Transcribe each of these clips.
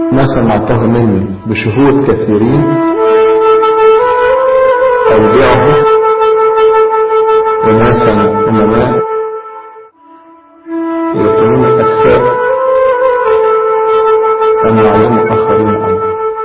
ما سمعته مني بشهود كثيرين أودعه أناسا أمناء يكونون أكفاء أن يعلموا آخرين عنه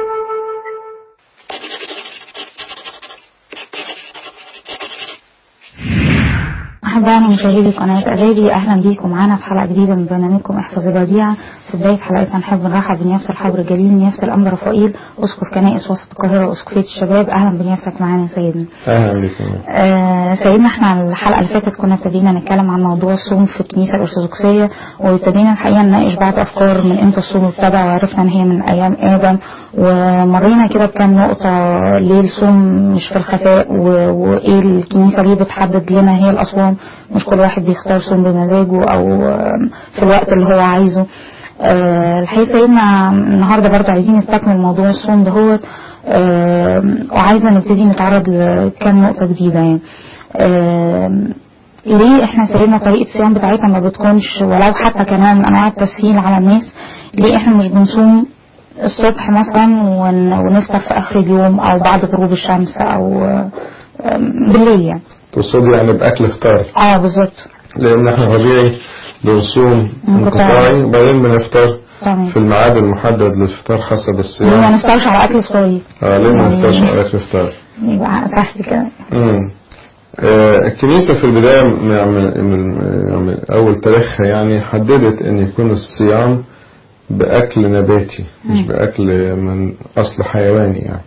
أحبائنا مشاهدي قناة أدابي أهلا بيكم معانا في حلقة جديدة من برنامجكم احفظ الوديعة في بداية حلقتنا نحب نرحب بنيافة الحبر الجليل نيافة الأنبا رفائيل أسقف كنائس وسط القاهرة وأسقفية الشباب أهلا بنيافتك معانا يا سيدنا أهلا بكم آه سيدنا احنا الحلقة اللي فاتت كنا ابتدينا نتكلم عن موضوع الصوم في الكنيسة الأرثوذكسية وابتدينا الحقيقة نناقش بعض أفكار من إمتى الصوم ابتدى وعرفنا إن هي من أيام آدم ومرينا كده بكام نقطة ليه الصوم مش في الخفاء و- وإيه الكنيسة ليه بتحدد لنا هي الأصوام مش كل واحد بيختار صوم بمزاجه أو آم، في الوقت اللي هو عايزه آه، الحقيقة سيدنا النهاردة برضه عايزين نستكمل موضوع الصوم دهوت آم، وعايزة نبتدي نتعرض لكام نقطة جديدة يعني آم، ليه احنا سيدنا طريقة الصيام بتاعتنا ما بتكونش ولو حتى كمان من انواع التسهيل على الناس ليه احنا مش بنصوم الصبح مثلا ون- ونفطر في اخر اليوم او بعد غروب الشمس او آم، بالليل يعني تقصدي يعني بأكل فطار اه بالظبط لأن احنا طبيعي بنصوم انقطاعي. انقطاعي وبعدين بنفطر تمام في الميعاد المحدد للفطار حسب ما الصيام نفطرش على اكل فطاري اه ليه ما يعني- نفطرش على أكل فطار يبقى صح كده مم. آه، الكنيسة في البداية من, من, من, من أول تاريخها يعني حددت أن يكون الصيام بأكل نباتي مش مم. بأكل من أصل حيواني يعني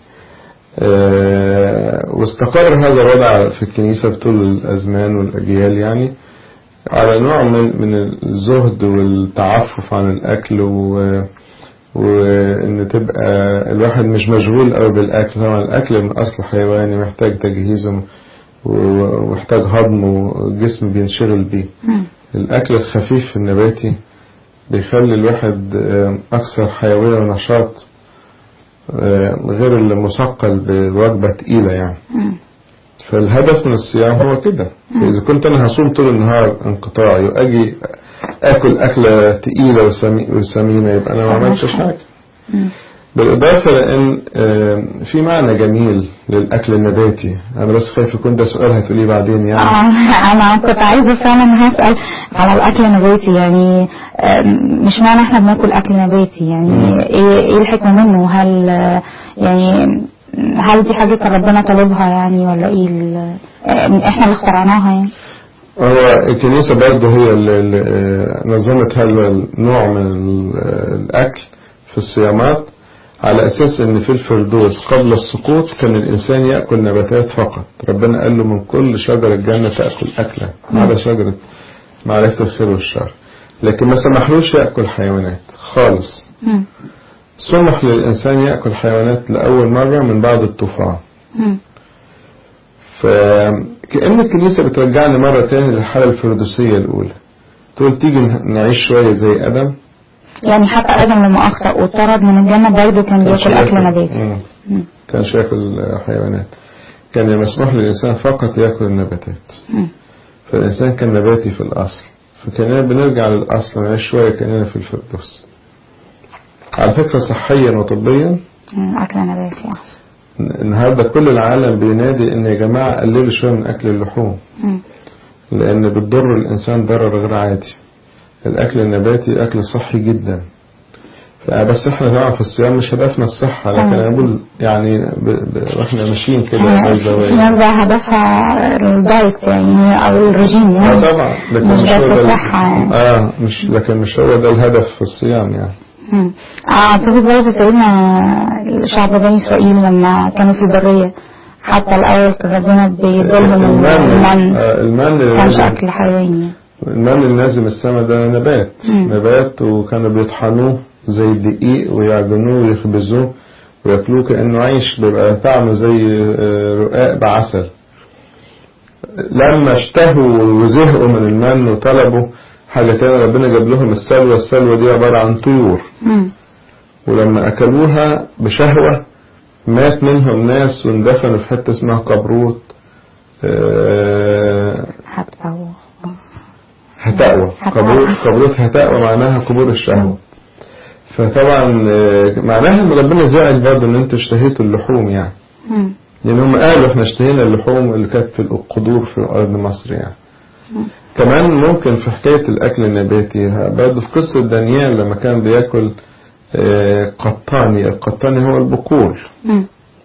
آه، واستقر هذا الوضع في الكنيسة بطول الأزمان والأجيال يعني على نوع من من الزهد والتعفف عن الأكل و وإن تبقى الواحد مش مشغول قوي بالأكل طبعا الأكل من أصل حيواني محتاج تجهيز و- ومحتاج هضم والجسم بينشغل بيه مم. الأكل الخفيف النباتي بيخلي الواحد آه، أكثر حيوية ونشاط آه، غير المثقل بوجبة تقيلة يعني مم. فالهدف من الصيام هو كده إذا كنت أنا هصوم طول النهار انقطاعي وأجي آكل أكلة تقيلة وسمي- وسمينة يبقى أنا ما عملتش حاجة مم. بالإضافة لأن آه، في معنى جميل للأكل النباتي أنا بس خايف يكون ده سؤال هتقوليه بعدين يعني اه انا كنت عايزه فعلا هسال على الاكل النباتي يعني آم، مش معنى احنا بناكل اكل نباتي يعني ايه ايه الحكمه منه هل آه، يعني هل دي حاجه كان ربنا طالبها يعني ولا ايه ال- آه، احنا اللي اخترعناها يعني هو الكنيسة برضه هي اللي اللي، آه، نظمت هذا النوع من ال- آه، الأكل في الصيامات على أساس أن في الفردوس قبل السقوط كان الإنسان يأكل نباتات فقط ربنا قال له من كل شجرة الجنة تأكل أكلة ما عدا شجرة معرفة الخير والشر لكن ما سمحلوش يأكل حيوانات خالص مم. سمح للإنسان يأكل حيوانات لأول مرة من بعد الطوفان مم. فكأن الكنيسة بترجعنا مرة تاني للحالة الفردوسية الأولى تقول تيجي نعيش شوية زي آدم يعني حتى ادم لما اخطا وطرد من الجنه برضه كان بياكل اكل نباتي مم. مم. كانش ياكل حيوانات كان مسموح للإنسان فقط ياكل النباتات مم. فالإنسان كان نباتي في الأصل فكأننا بنرجع للأصل نعيش شوية كأننا في الفردوس على فكرة صحيا وطبيا مم. اكل نباتي آه. النهاردة كل العالم بينادي ان يا جماعة قللوا شوية من أكل اللحوم مم. لأن بتضر الإنسان ضرر غير عادي الأكل النباتي أكل صحي جدا بس احنا طبعا في الصيام مش هدفنا الصحة لكن تمام. أنا بقول يعني ب... ب... واحنا ماشيين كده آه، by the way. في ناس بقى هدفها الدايت يعني او الرجيم يعني اه طبعا لكن مش مش بس هو ده ال- الصحة يعني. اه مش لكن مش هو ده الهدف في الصيام يعني مم. اعتقد برضه سيدنا شعب بني اسرائيل لما كانوا في البريه حتى الاول كان ربنا بيديلهم المن المن آه، المن ما كانش اللي- اكل حيواني المن اللي نازل من السماء ده نبات مم. نبات وكانوا بيطحنوه زي الدقيق ويعجنوه ويخبزوه وياكلوه كأنه عيش بيبقى طعمه زي آه، رقاق بعسل لما اشتهوا وزهقوا من المن وطلبوا حاجة تانية ربنا جاب لهم السلوى السلوى دي عبارة عن طيور مم. ولما أكلوها بشهوة مات منهم ناس واندفنوا في حتة اسمها قبروت آه، حتى هو هتأوى هتأوى. قبروت قبروت هتأوى معناها قبور الشهوة فطبعا آه، معناها ان ربنا زعل برضه ان انتوا اشتهيتوا اللحوم يعني مم. لان هم قالوا احنا اشتهينا اللحوم اللي كانت في القدور في ارض مصر يعني كمان ممكن في حكاية الأكل النباتي برضه في قصة دانيال لما كان بياكل آه، قطاني القطاني هو البقول مم.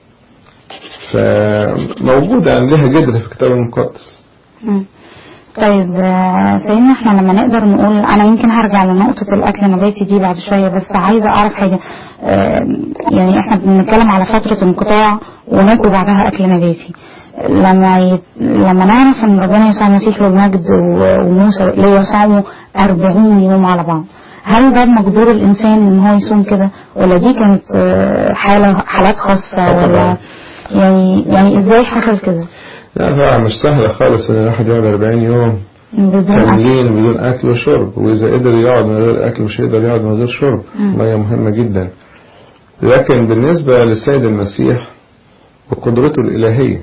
فموجودة يعني لها جدر في الكتاب المقدس مم. طيب آه، سيدنا احنا لما نقدر نقول انا يمكن هرجع لنقطة الاكل النباتي دي بعد شوية بس عايزة اعرف حاجة آه، يعني احنا بنتكلم على فترة انقطاع وناكل بعدها اكل نباتي لما يت... لما نعرف ان ربنا يسوع المسيح له المجد و- وموسى ليه يصوموا 40 يوم على بعض هل ده مقدور الانسان ان هو يصوم كده ولا دي كانت آه، حالة حالات خاصة ولا يعني يعني ازاي حصل كده لا طبعا مش سهلة خالص ان الواحد يقعد 40 يوم بدون أكل. كاملين بدون اكل وشرب واذا قدر يقعد من غير اكل مش هيقدر يقعد من غير شرب مم. مية مهمة جدا لكن بالنسبة للسيد المسيح وقدرته الإلهية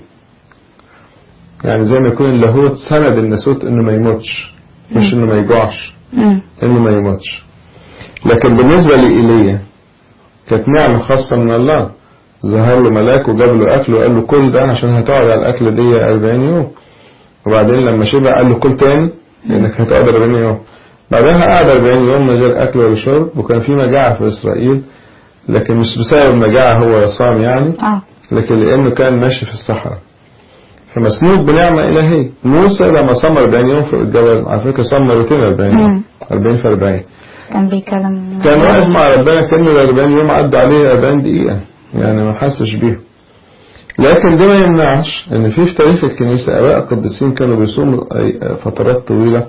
يعني زي ما يكون اللاهوت سند الناسوت انه ما يموتش مش انه ما يجوعش مم. انه ما يموتش لكن بالنسبة لإيليا كانت نعمة خاصة من الله ظهر له ملاك وجاب له أكل وقال له كل ده عشان هتقعد على الأكل دي 40 يوم وبعدين لما شبع قال له كل تاني لأنك هتقعد 40 يوم بعدها قعد 40 يوم من غير أكل ولا شرب وكان في مجاعة في إسرائيل لكن مش بسبب المجاعة هو صام يعني اه لكن لأنه كان ماشي في الصحراء فمسنود بنعمة إلهية موسى لما صام 40 يوم فوق الجبل على فكرة صام مرتين 40 يوم مم. 40 في 40 كان بيتكلم كان واقف مع ربنا كان ال 40 يوم عدى عليه 40 دقيقة يعني ما حسش بيهم لكن ده ما يمنعش ان في في تاريخ الكنيسة اباء القديسين كانوا بيصوموا أي- فترات طويلة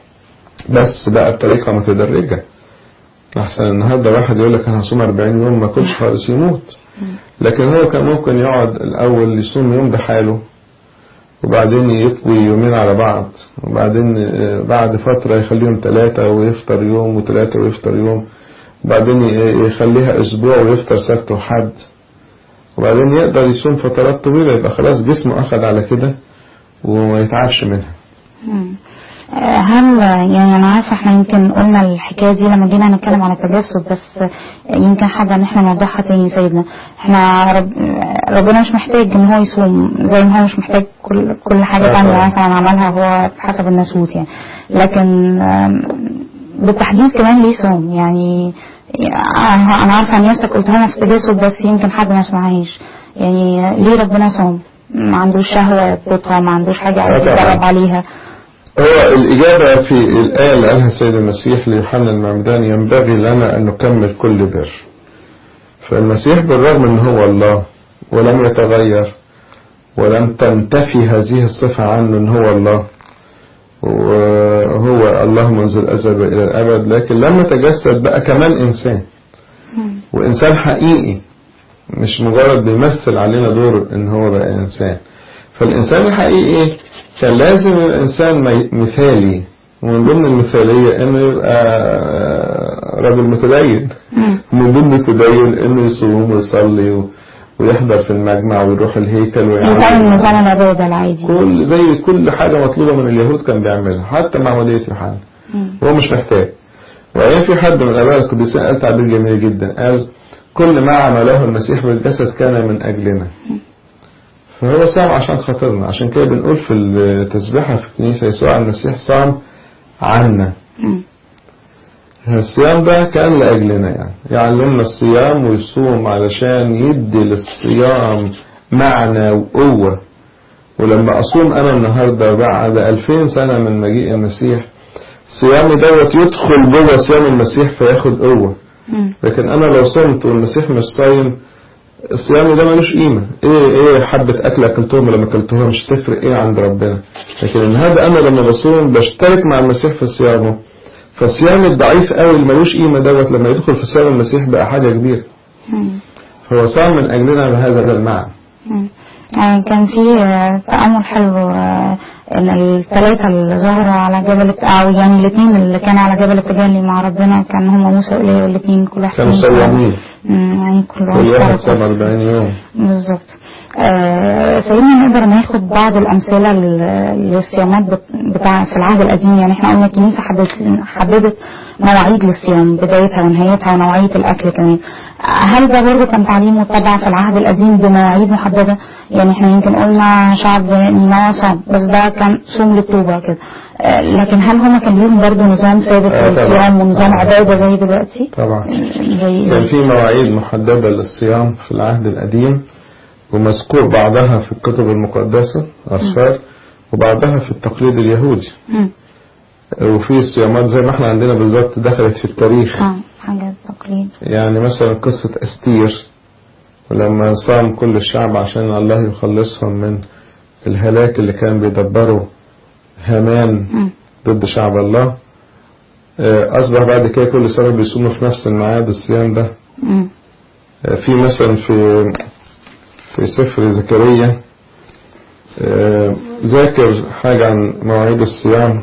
بس بقى بطريقة متدرجة احسن النهارده واحد يقول لك انا هصوم 40 يوم ما اكلش خالص يموت لكن هو كان ممكن يقعد الاول يصوم يوم بحاله وبعدين يطوي يومين على بعض وبعدين آه، بعد فترة يخليهم ثلاثة ويفطر يوم وثلاثة ويفطر يوم وبعدين ي- يخليها أسبوع ويفطر سبت وحد وبعدين يقدر يصوم فترات طويلة يبقى خلاص جسمه أخذ على كده وما يتعبش منها مم. آه، هل يعني انا عارفه احنا يمكن قلنا الحكايه دي لما جينا نتكلم عن التجسد بس يمكن حابه ان احنا نوضحها تاني سيدنا احنا رب ربنا مش محتاج ان هو يصوم زي ما هو مش محتاج كل كل حاجه آه تانية طبعا. مثلا عملها هو بحسب الناسوت يعني لكن آم، بالتحديد كمان ليه صوم يعني آه، انا عارفه ان نفسك قلتها لنا في التجسد بس يمكن حد ما سمعهاش يعني ليه ربنا صوم ما عندوش شهوه يربطها ما عندوش حاجه عايز آه طبعا. يجرب عليها هو الإجابة في الآية اللي قالها السيد المسيح ليوحنا المعمدان ينبغي لنا أن نكمل كل بر فالمسيح بالرغم أن هو الله ولم يتغير ولم تنتفي هذه الصفة عنه أن هو الله وهو الله منذ الأزل إلى الأبد لكن لما تجسد بقى كمان إنسان وإنسان حقيقي مش مجرد بيمثل علينا دور ان هو بقى انسان فالانسان الحقيقي كان لازم يبقى انسان مي- مثالي ومن ضمن المثالية انه يبقى رجل متدين مم. من ضمن التدين انه يصوم ويصلي و- ويحضر في المجمع ويروح الهيكل نظام ويعمل نظام العبادة العادي كل زي كل حاجة مطلوبة من اليهود كان بيعملها حتى مع ولية يوحنا مم. هو مش محتاج وبعدين في حد من الآباء القديسين قال تعبير جميل جدا قال كل ما عمله المسيح بالجسد كان من أجلنا فهو صام عشان خاطرنا عشان كده بنقول في التسبيحة في الكنيسة يسوع المسيح صام عنا مم. الصيام ده كان لأجلنا يعني يعلمنا الصيام ويصوم علشان يدي للصيام معنى وقوة ولما أصوم أنا النهاردة بعد ألفين سنة من مجيء المسيح صيامي دوت يدخل جوه صيام المسيح فياخد قوة مم. لكن أنا لو صمت والمسيح مش صايم الصيام ده ملوش قيمة ايه ايه حبة اكل اكلتهم ولا ما اكلتهم مش تفرق ايه عند ربنا لكن النهارده انا لما بصوم بشترك مع المسيح في صيامه فالصيام الضعيف قوي اللي ملوش قيمة دوت لما يدخل في صيام المسيح بقى حاجة كبيرة مم. فهو صام من اجلنا بهذا المعنى مم. يعني كان في آه، تأمل حلو آه، ان الثلاثة اللي ظهروا على جبل الت- او يعني الاثنين اللي كانوا على جبل التجلي مع ربنا كان هم موسى وإيليا والاثنين كل واحد كانوا فيهم صيامين مم، يعني كل كل واحد واحد على صام قصة. 40 يوم بالظبط آه سيدنا نقدر ناخد بعض الأمثلة لل- للصيامات بت- بتاع في العهد القديم يعني احنا قلنا الكنيسة حددت, حددت مواعيد للصيام بدايتها ونهايتها ونوعية الأكل كمان هل ده برضه كان تعليم متبع في العهد القديم بمواعيد محددة يعني احنا يمكن قلنا شعب نينوى صام بس ده كان صوم للتوبة كده آه لكن هل هما كان ليهم برضه نظام ثابت آه، طبعا. للصيام ونظام طبعا. عبادة زي دلوقتي طبعا زي كان في مواعيد محددة للصيام في العهد القديم ومذكور بعضها في الكتب المقدسة أسفار وبعضها في التقليد اليهودي مم. وفي صيامات زي ما احنا عندنا بالظبط دخلت في التاريخ اه حاجة تقليد يعني مثلا قصة أستير ولما صام كل الشعب عشان الله يخلصهم من الهلاك اللي كان بيدبره هامان مم. ضد شعب الله آه، أصبح بعد كده كل سنة بيصوموا في نفس الميعاد الصيام ده مم. آه، في مثلا في في سفر زكريا آه، ذاكر حاجة عن مواعيد الصيام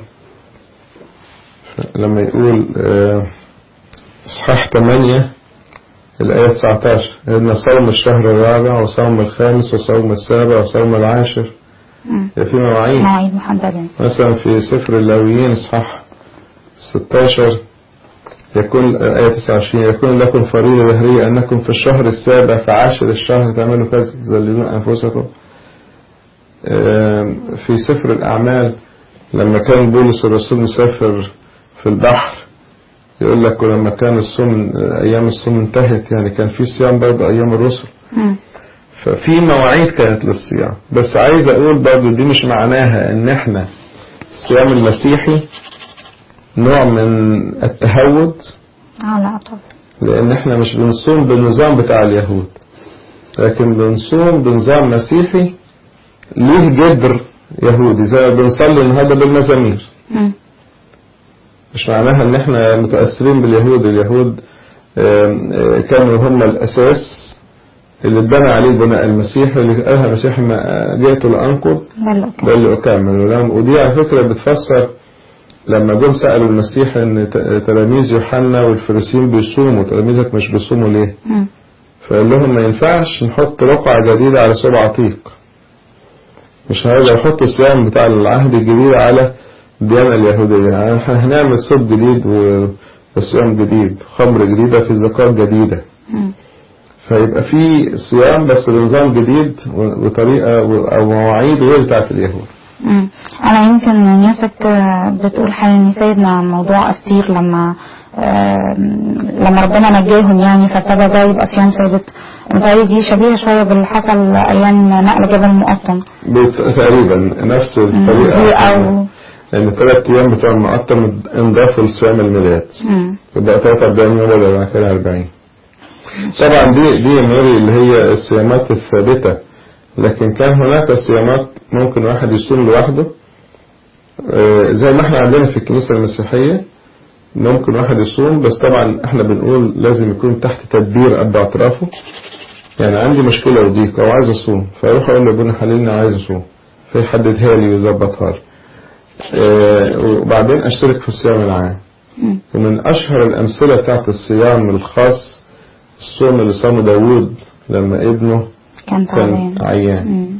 لما يقول آه، إصحاح 8 الآية 19 إن صوم الشهر الرابع وصوم الخامس وصوم السابع وصوم العاشر مم. في مواعيد مواعيد محددة مثلا في سفر اللاويين إصحاح 16 يكون آية 29 يكون لكم فريضة ظهرية أنكم في الشهر السابع في عاشر الشهر تعملوا كذا تذللون أنفسكم آم، في سفر الأعمال لما كان بولس الرسول مسافر في البحر يقول لك ولما كان الصوم أيام الصوم انتهت يعني كان في صيام برضه أيام الرسل مم. ففي مواعيد كانت للصيام بس عايز أقول برضه دي مش معناها إن إحنا الصيام المسيحي نوع من التهود اه لا طبعا لأن إحنا مش بنصوم بالنظام بتاع اليهود لكن بنصوم بنظام مسيحي ليه جذر يهودي زي ما بنصلي النهارده بالمزامير مم. مش معناها ان احنا متأثرين باليهود اليهود آم، آه، كانوا هم الأساس اللي اتبنى عليه البناء المسيحي اللي قالها المسيح ما جئت لأنقض ده اللي أوكي. بل لأكمل ولم- ودي على فكرة بتفسر لما جم سألوا المسيح ان ت- تلاميذ يوحنا والفريسيين بيصوموا تلاميذك مش بيصوموا ليه مم. فقال لهم ما ينفعش نحط رقعة جديدة على سبع عتيق مش هنقدر نحط الصيام بتاع العهد الجديد على الديانة اليهودية يعني احنا هنعمل صوم جديد و- وصيام جديد خمر جديدة في زكاة جديدة مم. فيبقى في صيام بس بنظام جديد و- وطريقة و- أو مواعيد غير بتاعت اليهود مم. انا يمكن نفسك آه، بتقول حاجه ان سيدنا موضوع استير لما آه، لما ربنا نجاهم يعني فابتدى ده يبقى صيام ثابت متهيألي دي شبيهه شويه باللي حصل ايام نقل جبل المقطم بت- تقريبا نفس مم. الطريقة دي او لأن الثلاث أيام بتوع المقطم انضافوا لصيام الميلاد مم. يبقى 43 يوم ولا بعد كده 40 طبعا دي دي ميري اللي هي الصيامات الثابتة لكن كان هناك صيامات ممكن واحد يصوم لوحده آه، زي ما احنا عندنا في الكنيسة المسيحية ممكن واحد يصوم بس طبعا احنا بنقول لازم يكون تحت تدبير اب اعترافه يعني عندي مشكلة وضيق او عايز اصوم فاروح اقول لابونا حللني عايز اصوم فيحددها لي ويظبطها لي آه، وبعدين اشترك في الصيام العام مم. ومن أشهر الأمثلة بتاعت الصيام الخاص الصوم اللي صامه داوود لما ابنه كان كان تعبان عيان مم.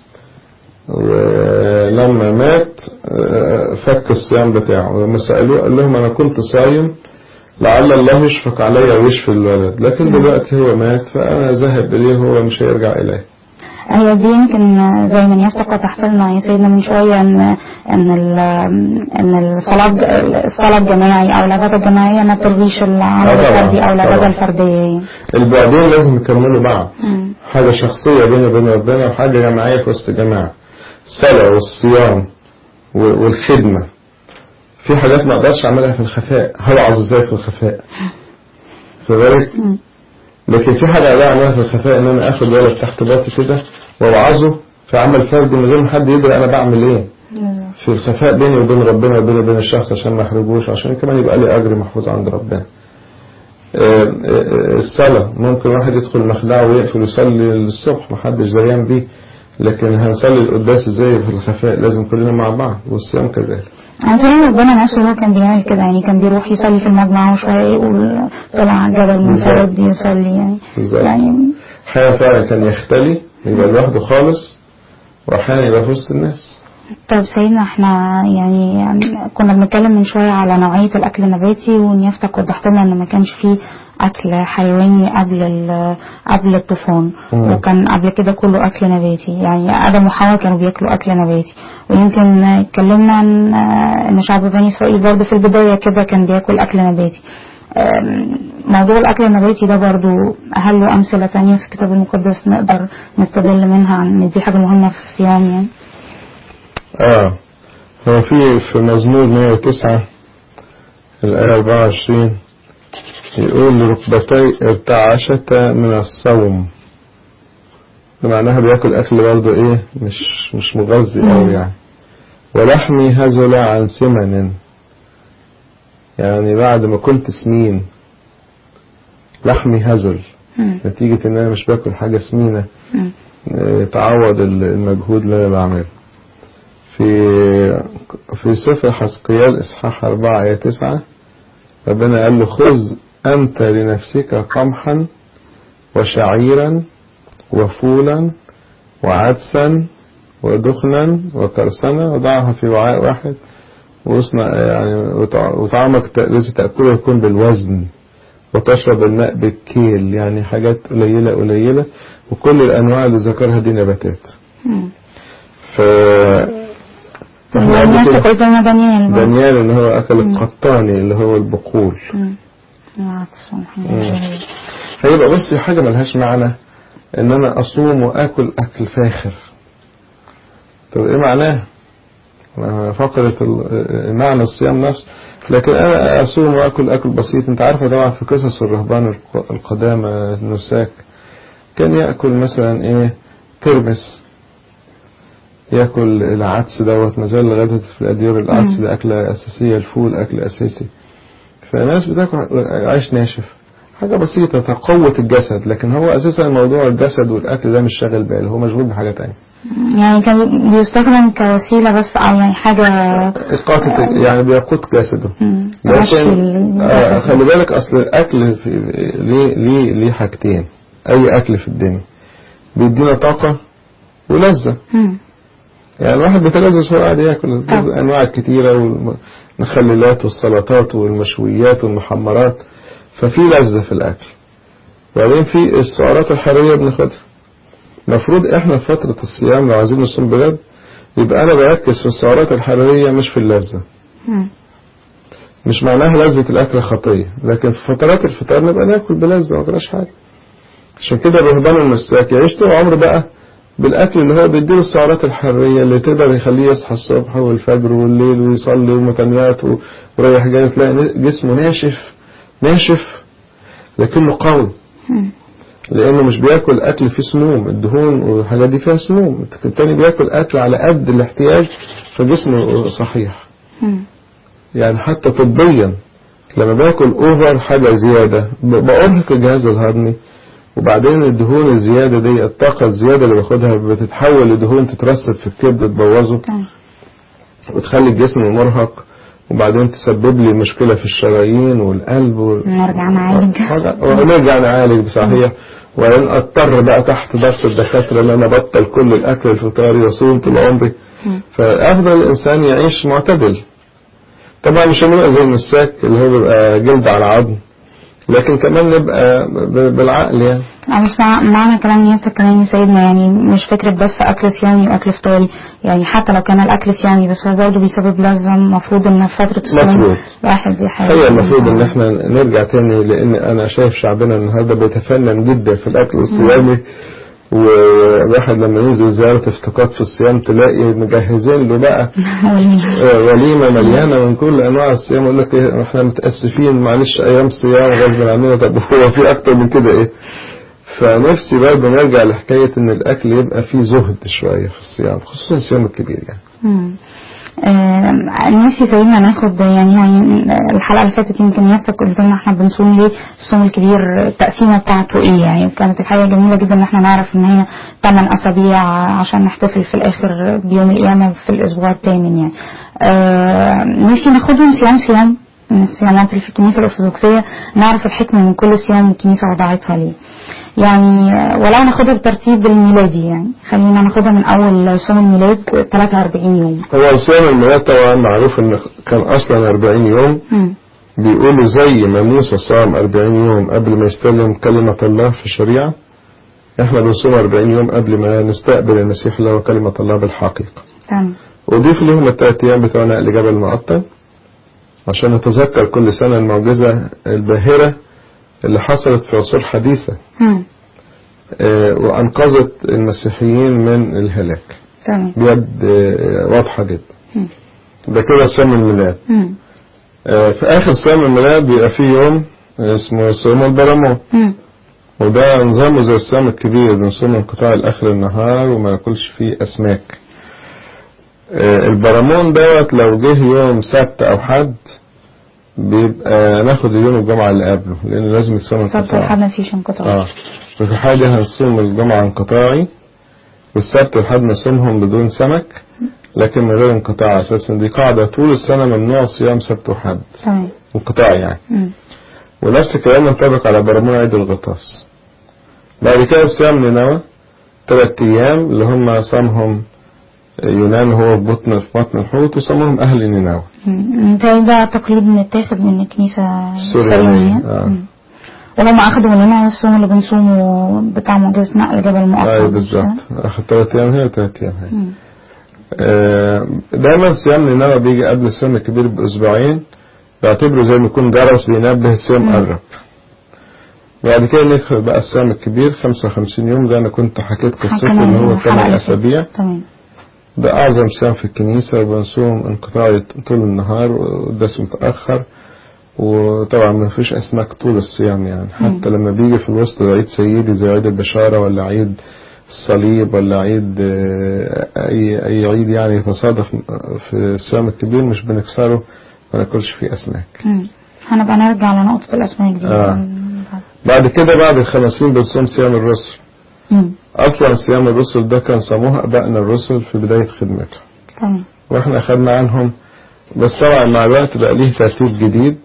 ولما مات آه، فك الصيام بتاعه ولما سألوه قال لهم أنا كنت صايم لعل الله يشفق عليا ويشفي الولد لكن دلوقتي هو مات فأنا ذهب إليه هو مش هيرجع إليه هي دي يمكن زي ما يفتق وتحت لنا يا سيدنا من شوية ان ان ال- ان الصلاة الصلاة الجماعي او العبادة الجماعية ما تلغيش العمل آه طبعاً، الفردي او العبادة طبعاً. الفردية البعدين لازم يكملوا بعض مم. حاجة شخصية بيني وبين ربنا وحاجة جماعية في وسط جماعة الصلاة والصيام و- والخدمة في حاجات ما اقدرش اعملها في الخفاء هوعظ ازاي في الخفاء في بالك مم. لكن في حاجة اقدر اعملها في الخفاء ان انا اخد ولد تحت باطي كده واوعظه في عمل فردي من غير ما حد يدري انا بعمل ايه في الخفاء بيني وبين ربنا وبيني وبين الشخص عشان ما يحرجوش عشان كمان يبقى لي اجر محفوظ عند ربنا آه، آه، الصلاة ممكن واحد يدخل مخدعه ويقفل ويصلي الصبح محدش دريان بيه لكن هنصلي القداس ازاي في الخفاء لازم كلنا مع بعض والصيام كذلك يعني ربنا نفسه هو كان بيعمل كده يعني كان بيروح يصلي في المجمع وشوية يقول طلع على الجبل منفرد يصلي يعني بالظبط. يعني احيانا فعلا كان يختلي يبقى لوحده خالص واحيانا يبقى في وسط الناس طب سيدنا احنا يعني, يعني كنا بنتكلم من شوية على نوعية الأكل النباتي ونيافتك وضحت لنا إن ما كانش فيه أكل حيواني قبل ال- قبل الطوفان مم. وكان قبل كده كله أكل نباتي يعني آدم وحواء كانوا بياكلوا أكل نباتي ويمكن اتكلمنا عن إن شعب بني إسرائيل برضه في البداية كده كان بياكل أكل نباتي أم، موضوع الأكل النباتي ده برضو هل له أمثلة تانية في الكتاب المقدس نقدر نستدل منها عن إن دي حاجة مهمة في الصيام يعني اه هو في في مزمور 109 الآية 24 يقول ركبتي ارتعشتا من الصوم بمعناها بياكل أكل برضه إيه مش مش مغذي أوي يعني ولحمي هزل عن سمن يعني بعد ما كنت سمين لحمي هزل مم. نتيجة إن أنا مش باكل حاجة سمينة مم. آه، تعوض المجهود اللي أنا بعمله في في سفر حسقيال إصحاح أربعة آية تسعة ربنا قال له خذ أنت لنفسك قمحا وشعيرا وفولا وعدسا ودخنا وكرسنا وضعها في وعاء واحد واصنع يعني وطع- وطعامك ت- الذي تأكله يكون بالوزن وتشرب الماء بالكيل يعني حاجات قليلة قليلة وكل الأنواع اللي ذكرها دي نباتات مم. ف فاحنا يعني قبل انت كده قلت لنا دانيال برضو. دانيال اللي هو أكل القطاني اللي هو البقول مم. العدس والحاجات مم. دي. هيبقى بص حاجة ملهاش معنى ان انا اصوم واكل اكل فاخر طب ايه معناه ما فقرة ال- معنى الصيام نفسه لكن انا اصوم واكل اكل بسيط انت عارفه طبعا في قصص الرهبان الق- القدامى النساك كان ياكل مثلا ايه ترمس ياكل العدس دوت ما زال لغايه في الاديار العدس ده اكله اساسيه الفول اكل اساسي فناس بتاكل عيش ناشف حاجة بسيطة تقوة الجسد لكن هو أساسا موضوع الجسد والأكل ده مش شاغل باله هو مشغول بحاجة تانية يعني كان بيستخدم كوسيلة بس أو يعني حاجة إسقاط يعني بيقود جسده مم. لكن تمشي آه الجسد. خلي بالك أصل الأكل في ليه ليه ليه حاجتين أي أكل في الدنيا بيدينا طاقة ولذة مم. يعني الواحد بيتلذذ وهو قاعد ياكل طب. الأنواع الكتيرة والمخللات والسلطات والمشويات والمحمرات ففي لذة في الأكل وبعدين في السعرات الحرارية بناخدها المفروض احنا في فترة الصيام لو عايزين نصوم بجد يبقى أنا بركز في السعرات الحرارية مش في اللذة مم. مش معناها لذة الأكل خطية لكن في فترات الفطار نبقى ناكل بلذة ما جراش حاجة عشان كده الرهبان المساك يعيش طول عمره بقى بالأكل اللي هو بيديله السعرات الحرارية اللي تقدر يخليه يصحى الصبح والفجر والليل ويصلي ومتنيات و- ورايح جاي تلاقي جسمه ناشف ناشف لكنه قوي مم. لأنه مش بياكل أكل فيه سموم الدهون والحاجات دي فيها سموم التاني بياكل أكل على قد الاحتياج فجسمه صحيح مم. يعني حتى طبيا لما باكل اوفر حاجة زيادة ب- بأرهق الجهاز الهضمي وبعدين الدهون الزيادة دي الطاقة الزيادة اللي باخدها بتتحول لدهون تترسب في الكبد تبوظه تمام. وتخلي الجسم مرهق وبعدين تسبب لي مشكلة في الشرايين والقلب وال... نرجع نعالج حاجة- ونرجع نعالج بصحيح وبعدين اضطر بقى تحت ضغط الدكاترة ان انا ابطل كل الاكل الفطاري واصوم طول عمري مم. فافضل الانسان يعيش معتدل طبعا مش هنبقى زي المساك اللي هو بيبقى جلد على عظم لكن كمان نبقى ب- بالعقل يعني أنا مش مع... معنى كلام نيابتك كمان يا سيدنا يعني مش فكرة بس أكل صيامي وأكل فطاري يعني حتى لو كان الأكل صيامي بس هو برضه بيسبب لذة المفروض إن في فترة الصيام مفروض. الواحد يحاول هي المفروض ان احنا نرجع تاني لان انا شايف شعبنا النهارده بيتفنن جدا في الاكل الصيامي وواحد لما ينزل زيارة افتقاد في الصيام تلاقي مجهزين له بقى آه، وليمة مليانة من كل أنواع الصيام يقول لك إيه، إحنا متأسفين معلش أيام صيام غصب عننا طب هو في أكتر من كده إيه فنفسي برضه نرجع لحكاية إن الأكل يبقى فيه زهد شوية في الصيام خصوصا الصيام الكبير يعني مم. آه، نفسي سيدنا ناخد يعني, يعني الحلقه اللي فاتت يمكن نفسك قلت لنا احنا بنصوم ليه الصوم الكبير التقسيمه بتاعته ايه يعني كانت الحقيقه جميله جدا ان احنا نعرف ان هي 8 اسابيع عشان نحتفل في الاخر بيوم القيامه في الاسبوع الثامن يعني آه، نفسي ناخدهم صيام صيام من الصيامات اللي في الكنيسه الارثوذكسيه نعرف الحكمه من كل صيام الكنيسه وضعتها ليه يعني آه، ولو ناخدها بالترتيب الميلادي يعني خلينا ناخدها من اول صوم الميلاد 43 يوم هو صيام الميلاد طبعا معروف ان كان اصلا 40 يوم مم. بيقولوا زي ما موسى صام 40 يوم قبل ما يستلم كلمة الله في الشريعة احنا بنصوم 40 يوم قبل ما نستقبل المسيح اللي هو كلمة الله بالحقيقة تمام وضيف لهم الثلاث ايام بتوع نقل جبل المقطم عشان نتذكر كل سنة المعجزة الباهرة اللي حصلت في عصور حديثة مم. آه، وأنقذت المسيحيين من الهلاك تمام بيد آه، واضحة جدا مم. ده كده صيام الميلاد مم. آه، في آخر صيام الميلاد بيبقى فيه يوم اسمه صوم البرامون مم. وده نظامه زي الصيام الكبير بنصوم انقطاع لآخر النهار وما ناكلش فيه أسماك آه، البرامون دوت لو جه يوم سبت أو حد بيبقى ناخد اليوم الجمعة اللي قبله لأن لازم يتصوم سبت انقطاع والحد مفيش انقطاع اه ففي حاجة هنصوم الجمعة انقطاعي والسبت والحد نصومهم بدون سمك لكن من غير انقطاع أساسا دي قاعدة طول السنة ممنوع صيام سبت وحد تمام انقطاعي يعني مم. ونفس الكلام ينطبق على برامون عيد الغطاس بعد كده صيام نينوى ثلاث أيام اللي هم صامهم يونان هو في بطن في بطن الحوت وصامهم أهل نينوى مم. ده ده تقليد متاخد من الكنيسة السوريانية، آه. مم. وهم أخدوا مننا الصوم اللي بنصومه بتاع معجزة نقل جبل المقطم أيوة بالظبط آخر ثلاث أيام هي ثلاث أيام هي مم. آه، دايما صيام نينوى بيجي قبل الصيام الكبير بأسبوعين بعتبره زي ما يكون جرس بينبه الصيام مم. قرب بعد كده ندخل بقى الصيام الكبير 55 يوم ده أنا كنت حكيت قصته حكينا إن هو الحلقة 8 اللي فاتت. أسابيع تمام ده أعظم صيام في الكنيسة وبنصوم انقطاعي طول النهار والدرس متأخر وطبعا ما فيش أسماك طول الصيام يعني حتى لما بيجي في الوسط عيد سيدي زي عيد البشارة ولا عيد الصليب ولا عيد آه، أي أي عيد يعني يتصادف في الصيام الكبير مش بنكسره ما ناكلش فيه أسماك مم. هنبقى نرجع لنقطة الأسماك دي آه. بعد كده بعد الخمسين بنصوم صيام الرسل مم. أصلا صيام الرسل ده كان صاموه أبائنا الرسل في بداية خدمته تمام واحنا خدنا عنهم بس طبعا مع الوقت بقى ليه ترتيب جديد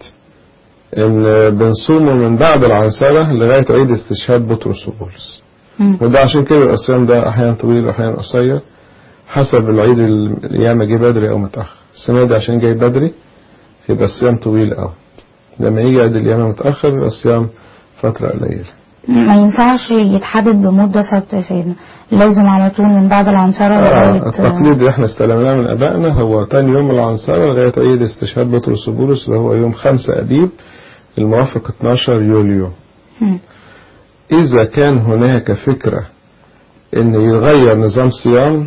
ان بنصومه من بعد العنصرة لغاية عيد استشهاد بطرس وبولس مم. وده عشان كده يبقى الصيام ده احيانا طويل واحيانا قصير حسب العيد الايام جه بدري او متأخر السنة دي عشان جاي بدري يبقى الصيام طويل قوي لما يجي عيد الايام متأخر يبقى الصيام فترة قليلة ما ينفعش يتحدد بمدة ثابتة يا سيدنا لازم على طول من بعد العنصرة آه لغاية التقليد اللي احنا استلمناه من ابائنا هو تاني يوم العنصرة لغاية عيد استشهاد بطرس وبولس اللي هو يوم 5 ابيب الموافق 12 يوليو مم. إذا كان هناك فكرة إن يتغير نظام صيام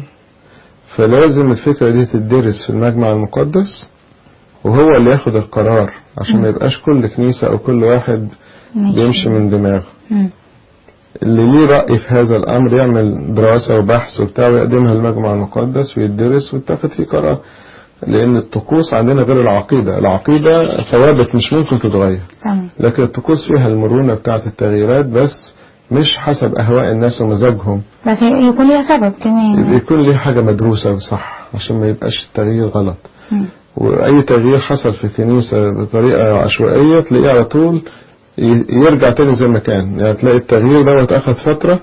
فلازم الفكرة دي تدرس في المجمع المقدس وهو اللي ياخد القرار عشان ما يبقاش كل كنيسة أو كل واحد ماشي. بيمشي من دماغه مم. اللي ليه رأي في هذا الأمر يعمل دراسة وبحث وبتاع ويقدمها للمجمع المقدس ويدرس ويتخذ فيه قرار لأن الطقوس عندنا غير العقيدة العقيدة ثوابت مش ممكن تتغير تمام لكن الطقوس فيها المرونة بتاعة التغييرات بس مش حسب أهواء الناس ومزاجهم بس يكون ليها سبب كمان يكون ليه حاجة مدروسة وصح عشان ما يبقاش التغيير غلط مم. وأي تغيير حصل في الكنيسة بطريقة عشوائية تلاقيه على طول ي- يرجع تاني زي ما كان يعني تلاقي التغيير دوت أخذ فترة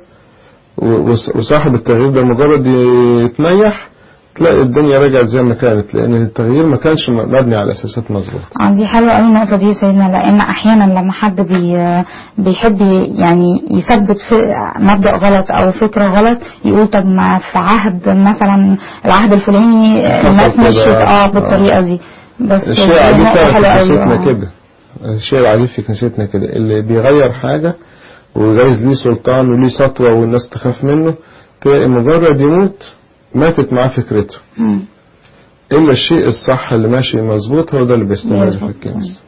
و- وص- وصاحب التغيير ده مجرد يتنيح تلاقي الدنيا رجعت زي ما كانت لأن التغيير ما كانش مبني على أساسات مظبوطة آه، دي حلوة قوي النقطة دي يا سيدنا لأن أحيانا لما حد بي بيحب يعني يثبت في مبدأ غلط أو فكرة غلط يقول طب ما في عهد مثلا العهد الفلاني الناس كده. مشيت اه آه. بالطريقة دي بس الشيء دي العجيب نقطة فعلا في حلوة قوي، كنيستنا آه. كده الشيء العجيب في كنيستنا كده اللي بيغير حاجة وجايز ليه سلطان وليه سطوة والناس تخاف منه تلاقي مجرد يموت ماتت معاه فكرته مم. إلا الشيء الصح اللي ماشي مظبوط هو ده اللي بيستمر في يظبط. الكنيسة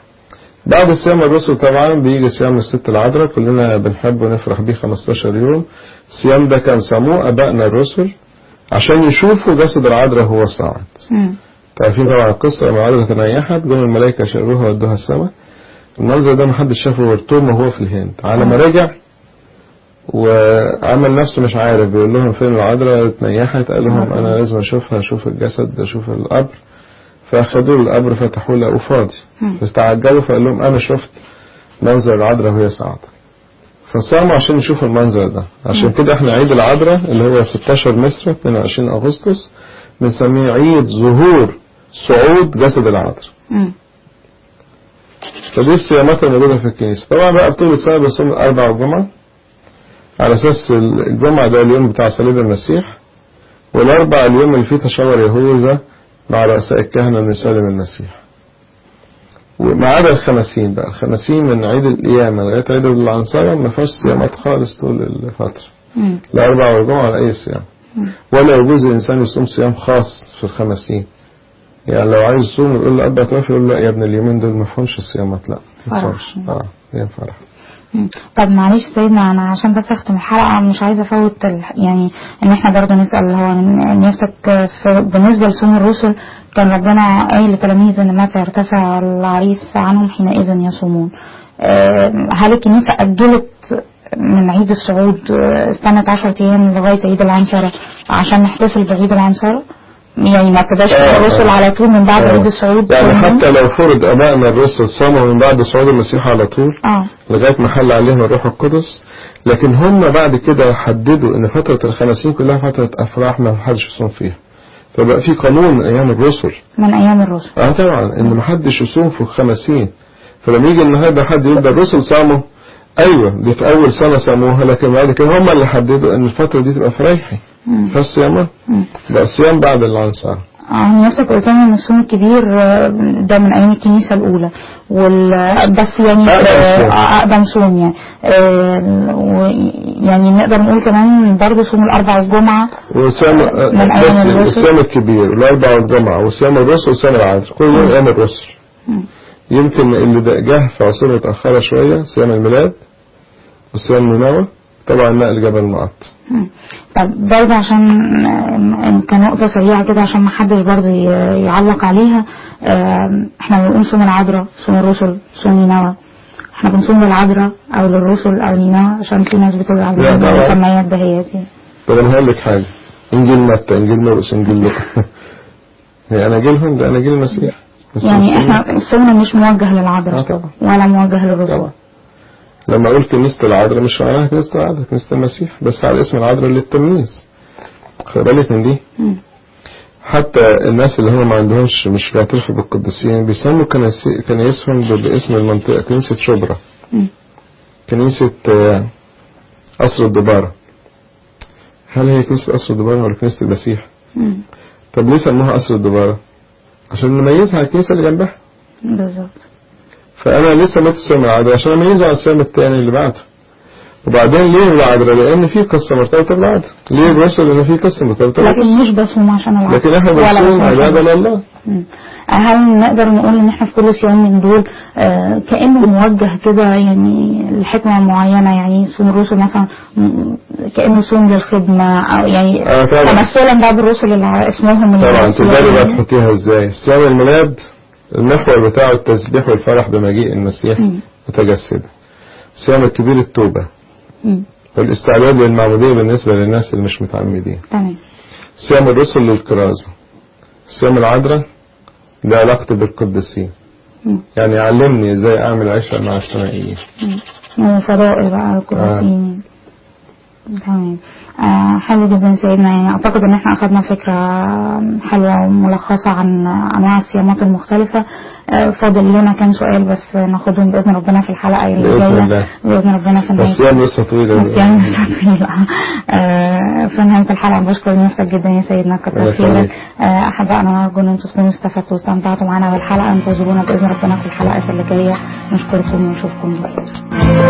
بعد صيام الرسل طبعا بيجي صيام الست العذراء كلنا بنحب ونفرح بيه 15 يوم الصيام ده كان صاموه أبائنا الرسل عشان يشوفوا جسد العذراء هو صاعد مم. تعرفين طبعا القصة لما عرضت تنيحت جم الملائكة شالوها ودوها السماء المنظر ده محدش شافه غير توما وهو في الهند على ما رجع وعمل نفسه مش عارف بيقول لهم فين العذراء اتنيحت قال لهم انا لازم اشوفها اشوف الجسد اشوف القبر فاخدوا له القبر فتحوه لقوه فاضي مم. فاستعجلوا فقال لهم انا شفت منظر العذراء وهي صاعدة فصاموا عشان يشوفوا المنظر ده عشان كده احنا عيد العذراء اللي هو 16 مصر 22 اغسطس بنسميه عيد ظهور صعود جسد العذراء مم. فدي الصيامات الموجودة في الكنيسة طبعا بقى طول السنة بيصوم الأربع والجمعة على أساس الجمعة ده اليوم بتاع صليب المسيح والأربع اليوم اللي فيه تشاور يهوذا مع رؤساء الكهنة من سالم المسيح وما عدا الخمسين بقى الخمسين من عيد القيامة لغاية عيد العنصرة ما فيهاش صيامات خالص طول الفترة مم. لا أربع والجمعة ولا أي صيام ولا يجوز الإنسان يصوم صيام خاص في الخمسين يعني لو عايز يصوم يقول له أبا توفي يقول له لا يا ابن اليومين دول ما فيهمش الصيامات لا ما فرح. تصومش اه هي فرح مم. طب معلش سيدنا انا عشان بس اختم الحلقه مش عايزه افوت ال... يعني ان احنا برضه نسال هو ن- نفتك في بالنسبه لصوم الرسل كان ربنا قايل لتلاميذ ان متى يرتفع العريس عنهم حينئذ يصومون آه، هل الكنيسه اجلت من عيد الصعود آه، استنت 10 ايام لغايه عيد العنصره عشان نحتفل بعيد العنصره؟ يعني ما ابتداش آه، الرسل آه. على طول من بعد آه. عيد الصعود يعني صومهم؟ حتى لو فرض ابائنا الرسل صاموا من بعد صعود المسيح على طول اه لغايه ما حل عليهم الروح القدس لكن هم بعد كده حددوا ان فتره الخمسين كلها فتره افراح ما حدش يصوم فيها فبقى في قانون من ايام الرسل من ايام الرسل اه طبعا ان ما حدش يصوم في الخمسين فلما يجي النهارده حد يقول ده الرسل صاموا ايوه دي في اول سنه صاموها لكن بعد كده هم اللي حددوا ان الفتره دي تبقى فرايحي مم. فالصيام مم. بقى الصيام بعد العنصر اه نفسك قلت لنا ان الصوم الكبير آه، ده من ايام الكنيسه الاولى وال بس يعني أقدم صوم. آه، اقدم صوم يعني آه، و- يعني نقدر نقول كمان برضه صوم الاربع والجمعه وصيام من بس أيام الرسل. الصيام الكبير والاربع والجمعه وصيام الرسل وصيام العذر كل يوم ايام الرسل مم. يمكن اللي ده جه في عصور متاخره شويه صيام الميلاد وصيام نينوى طبعا نقل جبل المقط مم. طب برضه عشان آه، كنقطة سريعة كده عشان ما حدش برضه ي- يعلق عليها آه، احنا بنقول صوم العذراء صوم الرسل صوم نينوى احنا بنصوم للعذراء او للرسل او نينوى عشان في ناس بتزعل لا من طبعا. المسميات دهياتي طب انا هقول لك حاجه انجيل متى انجيل مرقس انجيل لوقا هي اناجيلهم ده اناجيل المسيح بس يعني الصوم- احنا صومنا مش موجه للعذراء آه طبعا. ولا موجه للرسل طبعا لما اقول كنيسه العذراء مش معناها كنيسه العذراء كنيسه المسيح بس على اسم العذراء للتمييز خد بالك من دي مم. حتى الناس اللي هم ما عندهمش مش بيعترفوا بالقديسين بيسموا كنيسي- كنايسهم ب- باسم المنطقة كنيسة شبرا مم. كنيسة آه، قصر الدبارة هل هي كنيسة قصر الدبارة ولا كنيسة المسيح؟ مم. طب ليه سموها قصر الدبارة؟ عشان نميزها عن الكنيسة اللي جنبها بالظبط فأنا لسه ما تسمى العذراء عشان أميزه عن الصيام التاني اللي بعده وبعدين ليه العذراء؟ لأن في قصة مرتبطة بالعذراء ليه الرسل؟ لأن في قصة مرتبطة بالرسل لكن مش بصوم عشان العذراء لكن احنا ولا بنصوم بصوم عشان عبادة لله مم. هل نقدر نقول ان احنا في كل صيام من دول آه، كانه موجه كده يعني لحكمه معينه يعني صوم الرسل مثلا مم، كانه صوم للخدمه او يعني آه طبعا. تمثلا بقى بالرسل اللي ع- اسمهم اللي طبعا عرسوا تقدري بقى يعني. تحطيها ازاي صيام الميلاد المحور بتاعه التسبيح والفرح بمجيء المسيح مم. متجسدا صيام الكبير التوبة مم. والاستعداد للمعمودية بالنسبة للناس اللي مش متعمدين تمام صيام الرسل للكرازة صيام العذراء ده علاقتي بالقديسين مم. يعني علمني ازاي اعمل عشرة مع السمائيين مم. وفضائل بقى القدسين تمام آه حلو جدا سيدنا يعني اعتقد ان احنا اخذنا فكرة حلوة وملخصة عن انواع الصيامات المختلفة آه فاضل لنا كام سؤال بس ناخدهم باذن ربنا في الحلقة اللي بإذن جاية الله. باذن ربنا في نهاية الصيام لسه طويل يعني في نهاية الحلقة بشكر نفسك جدا يا سيدنا كتر الله خيرك يخليك. آه، أحبائنا أرجو أن أنتم تكونوا استفدتوا واستمتعتوا معنا بالحلقة انتظرونا بإذن ربنا في الحلقات اللي جاية نشكركم ونشوفكم بخير